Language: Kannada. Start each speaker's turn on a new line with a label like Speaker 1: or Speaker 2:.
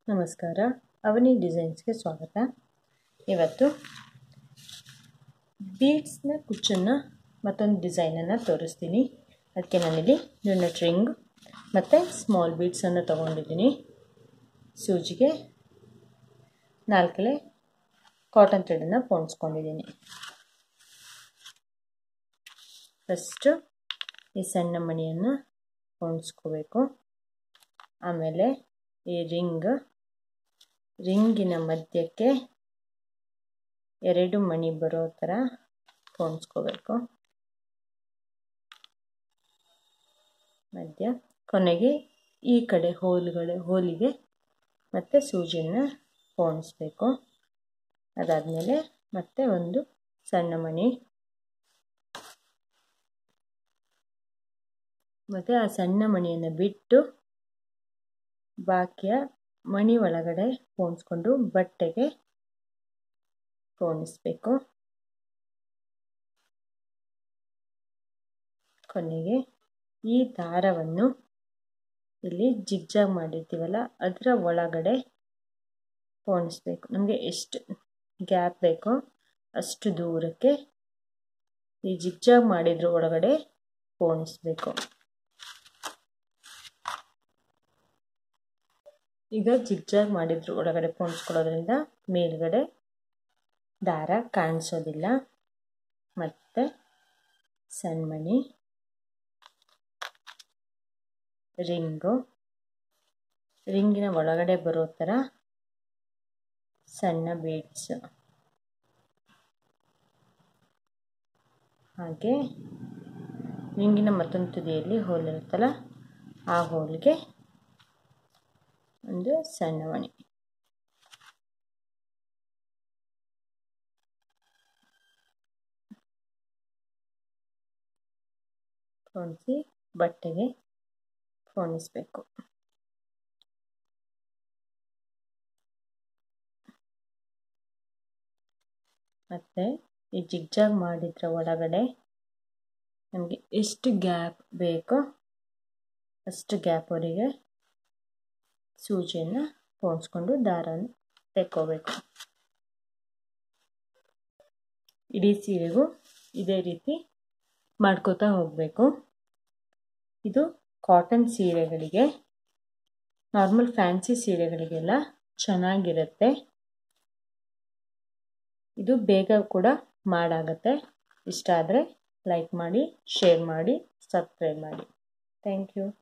Speaker 1: ನಮಸ್ಕಾರ ಅವನಿ ಡಿಸೈನ್ಸ್ಗೆ ಸ್ವಾಗತ ಇವತ್ತು ಬೀಡ್ಸ್ನ ಕುಚ್ಚನ್ನು ಮತ್ತೊಂದು ಡಿಸೈನನ್ನು ತೋರಿಸ್ತೀನಿ ಅದಕ್ಕೆ ನಾನಿಲ್ಲಿ ಯೂನಿಟ್ ರಿಂಗ್ ಮತ್ತು ಸ್ಮಾಲ್ ಬೀಡ್ಸನ್ನು ತೊಗೊಂಡಿದ್ದೀನಿ ಸೂಜಿಗೆ ನಾಲ್ಕಲೆ ಕಾಟನ್ ಥ್ರೆಡನ್ನು ಪೋಣಿಸ್ಕೊಂಡಿದ್ದೀನಿ ಫಸ್ಟು ಈ ಸಣ್ಣ ಮಣಿಯನ್ನು ಪೋಣಿಸ್ಕೋಬೇಕು ಆಮೇಲೆ ಈ ರಿಂಗ್ ರಿಂಗಿನ ಮಧ್ಯಕ್ಕೆ ಎರಡು ಮಣಿ ಬರೋ ಥರ ಪೋಣಿಸ್ಕೋಬೇಕು ಮಧ್ಯ ಕೊನೆಗೆ ಈ ಕಡೆ ಹೋಲ್ಗಳ ಹೋಲಿಗೆ ಮತ್ತು ಸೂಜಿಯನ್ನು ಪೋಣಿಸ್ಬೇಕು ಅದಾದಮೇಲೆ ಮತ್ತೆ ಒಂದು ಸಣ್ಣ ಮಣಿ ಮತ್ತು ಆ ಸಣ್ಣ ಮಣಿಯನ್ನು ಬಿಟ್ಟು ಬಾಕಿಯ ಮಣಿ ಒಳಗಡೆ ಪೋಣಿಸ್ಕೊಂಡು ಬಟ್ಟೆಗೆ ಪೋಣಿಸ್ಬೇಕು ಕೊನೆಗೆ ಈ ದಾರವನ್ನು ಇಲ್ಲಿ ಜಿಗ್ಜಾಗ್ ಮಾಡಿರ್ತೀವಲ್ಲ ಅದರ ಒಳಗಡೆ ಪೋಣಿಸ್ಬೇಕು ನಮಗೆ ಎಷ್ಟು ಗ್ಯಾಪ್ ಬೇಕೋ ಅಷ್ಟು ದೂರಕ್ಕೆ ಈ ಜಿಗ್ಜಾಗ್ ಮಾಡಿದ್ರ ಒಳಗಡೆ ಪೋಣಿಸ್ಬೇಕು ಈಗ ಜಿಗ್ಜಾಗ್ ಮಾಡಿದ್ರು ಒಳಗಡೆ ಪೋಣಿಸ್ಕೊಳ್ಳೋದ್ರಿಂದ ಮೇಲ್ಗಡೆ ದಾರ ಕಾಣಿಸೋದಿಲ್ಲ ಮತ್ತು ಸಣ್ಮಣಿ ರಿಂಗು ರಿಂಗಿನ ಒಳಗಡೆ ಬರೋ ಥರ ಸಣ್ಣ ಬೀಡ್ಸ್ ಹಾಗೆ ರಿಂಗಿನ ಮತ್ತೊಂದು ತುದಿಯಲ್ಲಿ ಹೋಲ್ ಇರುತ್ತಲ್ಲ ಆ ಹೋಲ್ಗೆ ಒಂದು ಸಣ್ಣ ಮಣಿ ಪೋಣಿಸಿ ಬಟ್ಟೆಗೆ ಪೋಣಿಸ್ಬೇಕು ಮತ್ತು ಈ ಜಿಗ್ಜಾಗ್ ಮಾಡಿದ್ರ ಒಳಗಡೆ ನಮಗೆ ಎಷ್ಟು ಗ್ಯಾಪ್ ಬೇಕೋ ಅಷ್ಟು ಗ್ಯಾಪ್ವರೆಗೆ ಸೂಜಿಯನ್ನು ಪೋಣಿಸ್ಕೊಂಡು ದಾರನ ತೆಕ್ಕೋಬೇಕು ಇಡೀ ಸೀರೆಗೂ ಇದೇ ರೀತಿ ಮಾಡ್ಕೋತಾ ಹೋಗಬೇಕು ಇದು ಕಾಟನ್ ಸೀರೆಗಳಿಗೆ ನಾರ್ಮಲ್ ಫ್ಯಾನ್ಸಿ ಸೀರೆಗಳಿಗೆಲ್ಲ ಚೆನ್ನಾಗಿರುತ್ತೆ ಇದು ಬೇಗ ಕೂಡ ಮಾಡಾಗತ್ತೆ ಇಷ್ಟ ಆದರೆ ಲೈಕ್ ಮಾಡಿ ಶೇರ್ ಮಾಡಿ ಸಬ್ಸ್ಕ್ರೈಬ್ ಮಾಡಿ ಥ್ಯಾಂಕ್ ಯು